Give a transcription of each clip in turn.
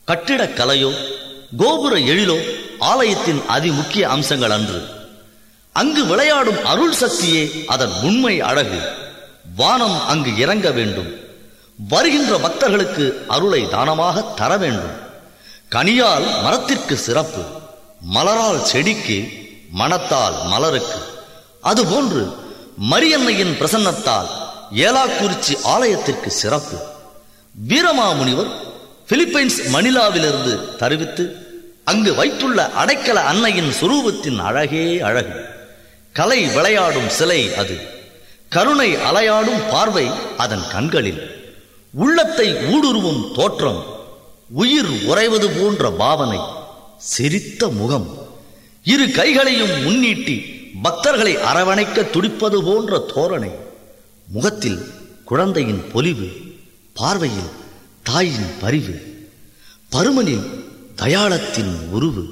கட்டிடக் கலையோ கோபுர எழிலோ ஆலயத்தின் அதிமுக்கிய அம்சங்கள் அன்று அங்கு விளையாடும் அருள் சக்தியே அதன் உண்மை அழகு வானம் அங்கு இறங்க வேண்டும் வருகின்ற பக்தர்களுக்கு அருளை தானமாக தர வேண்டும் கனியால் மரத்திற்கு சிறப்பு மலரால் செடிக்கு மணத்தால் மலருக்கு அதுபோன்று மரியன்னையின் பிரசன்னத்தால் ஏலாக்குறிச்சி ஆலயத்திற்கு சிறப்பு வீரமாமுனிவர் பிலிப்பைன்ஸ் மணிலாவிலிருந்து தருவித்து அங்கு வைத்துள்ள அடைக்கல அன்னையின் சுரூபத்தின் அழகே அழகு கலை விளையாடும் சிலை அது கருணை அலையாடும் பார்வை அதன் கண்களில் உள்ளத்தை ஊடுருவும் தோற்றம் உயிர் உறைவது போன்ற பாவனை சிரித்த முகம் இரு கைகளையும் முன்னீட்டி பக்தர்களை அரவணைக்க துடிப்பது போன்ற தோரணை முகத்தில் குழந்தையின் பொலிவு பார்வையில் தாயின் பரிவு பருமனில் தயாளத்தின் உருவு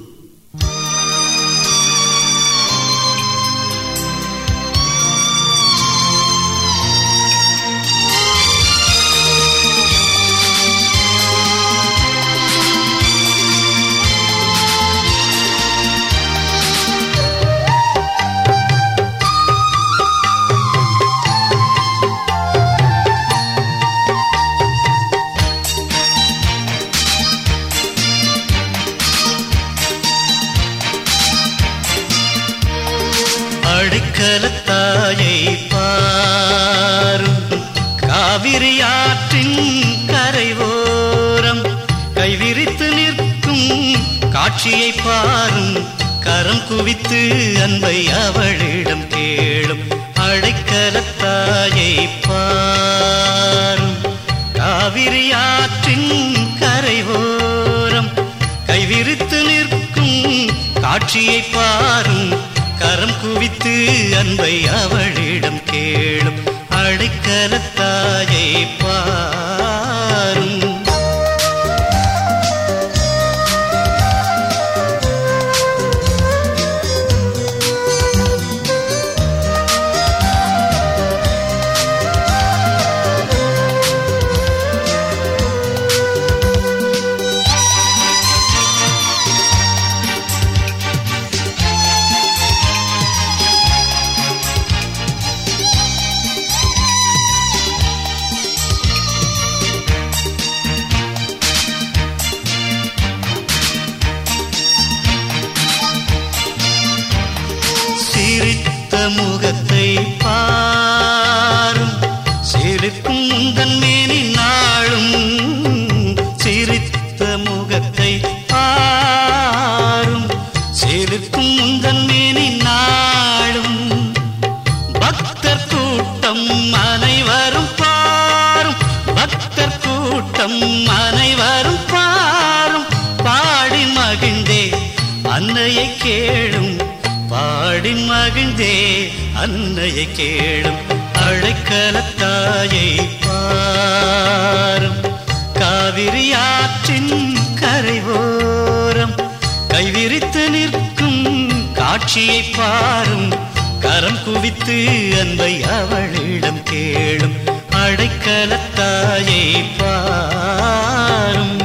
அடைக்கலத்தாயை பாரும் காவிரி ஆற்றின் கரைவோரம் கைவிரித்து நிற்கும் காட்சியை பாரும் கரம் குவித்து அன்பை அவளிடம் கேளும் அடைக்கலத்தாயை பாரும் காவிரி ஆற்றின் கரைவோரம் கைவிரித்து நிற்கும் காட்சியை பாரும் கரம் குவித்து அன்பை அவளிடம் கேளும் அடைக்கலத்தாயை பாரும் சிரித்த முகத்தை பாரும் சிரிக்கும் உந்தன் மேனி நாளும் சிரித்த முகத்தை பாரும் சிரிக்கும் உந்தன் மேனி நாளும் பக்தர் கூட்டம் அனைவரும் பாரும் பக்தர் கூட்டம் அனைவரும் பாரும் பாடி மகிழ்ந்தே அன்னையை கேளும் பாடி மகிழ்ந்தே அன்னையை கேளும் அழைக்கலத்தாயை பாரும் காவிரி ஆற்றின் கரைவோரம் கைவிரித்து நிற்கும் காட்சியை பாரும் கரம் குவித்து அன்பை அவளிடம் கேளும் அடைக்கலத்தாயை பாரும்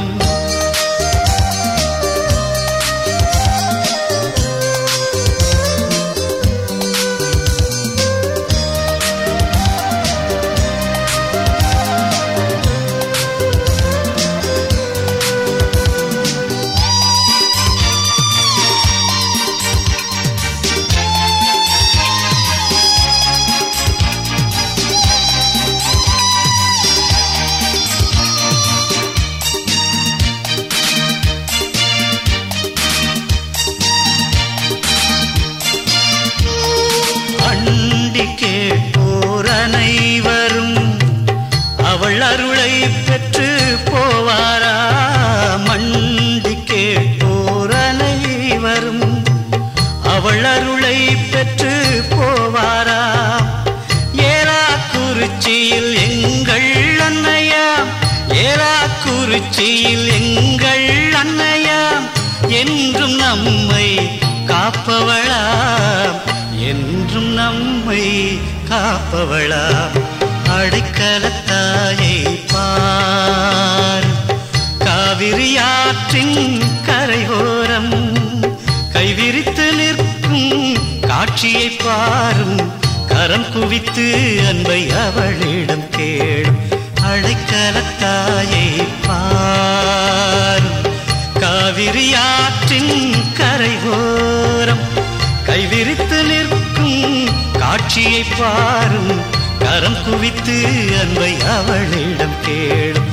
அண்டி கேட்போர் அனைவரும் அவள் அருளை பெற்று போவாரா மண்டி கேட்போர் அனைவரும் அவள் அருளை பெற்று போவாரா ஏலா குறிச்சியில் எங்கள் அன்னையாம் ஏலா குறிச்சியில் எங்கள் அன்னையாம் என்றும் நம்மை காப்பவளாம் என்றும் நம்மை காப்பவளாம் அடைக்கலத்தாயை பார் காவிரியாற்றின் கரையோரம் கைவிரித்து நிற்கும் காட்சியை பாரும் கரம் குவித்து அன்பை அவளிடம் கேளும் அடைக்கலத்தாயை பாரும் காவிரியாற்றின் கரையோரம் கைவிரித்து நிற்கும் காட்சியை பாரும் கரம் குவித்து அன்பை அவளிடம் கேளும்